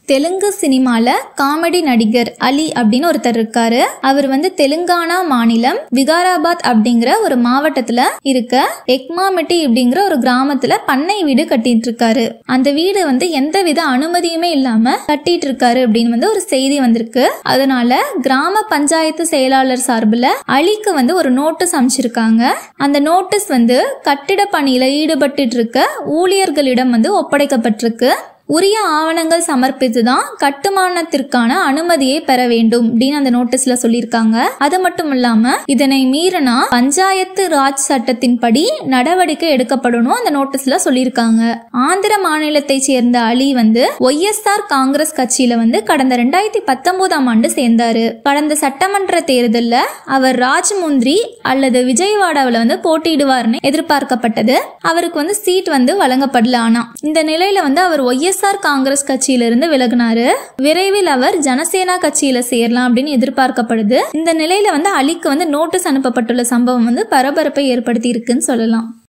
தெலுங்கு சினிமால காமெடி நடிகர் அலி அப்படின்னு ஒருத்தர் இருக்காரு அவர் வந்து தெலுங்கானா மாநிலம் விகாராபாத் அப்படிங்கிற ஒரு மாவட்டத்துல இருக்க எக்மாமெட்டி அப்படிங்கிற ஒரு கிராமத்துல பண்ணை வீடு கட்டிட்டு இருக்காரு அந்த வீடு வந்து எந்தவித அனுமதியுமே இல்லாம கட்டிட்டு இருக்காரு அப்படின்னு வந்து ஒரு செய்தி வந்திருக்கு அதனால கிராம பஞ்சாயத்து செயலாளர் சார்பில் அலிக்கு வந்து ஒரு நோட்டீஸ் அமைச்சிருக்காங்க அந்த நோட்டீஸ் வந்து கட்டிட பணியில ஈடுபட்டு இருக்க ஊழியர்களிடம் வந்து ஒப்படைக்கப்பட்டிருக்கு உரிய ஆவணங்கள் சமர்ப்பித்து தான் கட்டுமானத்திற்கான அனுமதியை பெற வேண்டும் அப்படின்னு அந்த நோட்டீஸ்ல சொல்லியிருக்காங்க அது மட்டும் இல்லாம இதனை மீறினா பஞ்சாயத்து ராஜ் சட்டத்தின்படி நடவடிக்கை எடுக்கப்படணும் அந்த நோட்டீஸ்ல சொல்லியிருக்காங்க ஆந்திர மாநிலத்தை சேர்ந்த அலி வந்து ஒய்எஸ்ஆர் காங்கிரஸ் கட்சியில வந்து கடந்த ரெண்டாயிரத்தி பத்தொன்பதாம் ஆண்டு சேர்ந்தாரு கடந்த சட்டமன்ற தேர்தல்ல அவர் ராஜ்முந்திரி அல்லது விஜயவாடாவில் வந்து போட்டியிடுவார்னு எதிர்பார்க்கப்பட்டது அவருக்கு வந்து சீட் வந்து வழங்கப்படல ஆனா இந்த நிலையில வந்து அவர் ஒய்எஸ் ஒய்எஸ்ஆர் காங்கிரஸ் கட்சியிலிருந்து விலகினாரு விரைவில் அவர் ஜனசேனா கட்சியில சேரலாம் அப்படின்னு எதிர்பார்க்கப்படுது இந்த நிலையில வந்து அலிக்கு வந்து நோட்டீஸ் அனுப்பப்பட்டுள்ள சம்பவம் வந்து பரபரப்பை ஏற்படுத்தி இருக்குன்னு சொல்லலாம்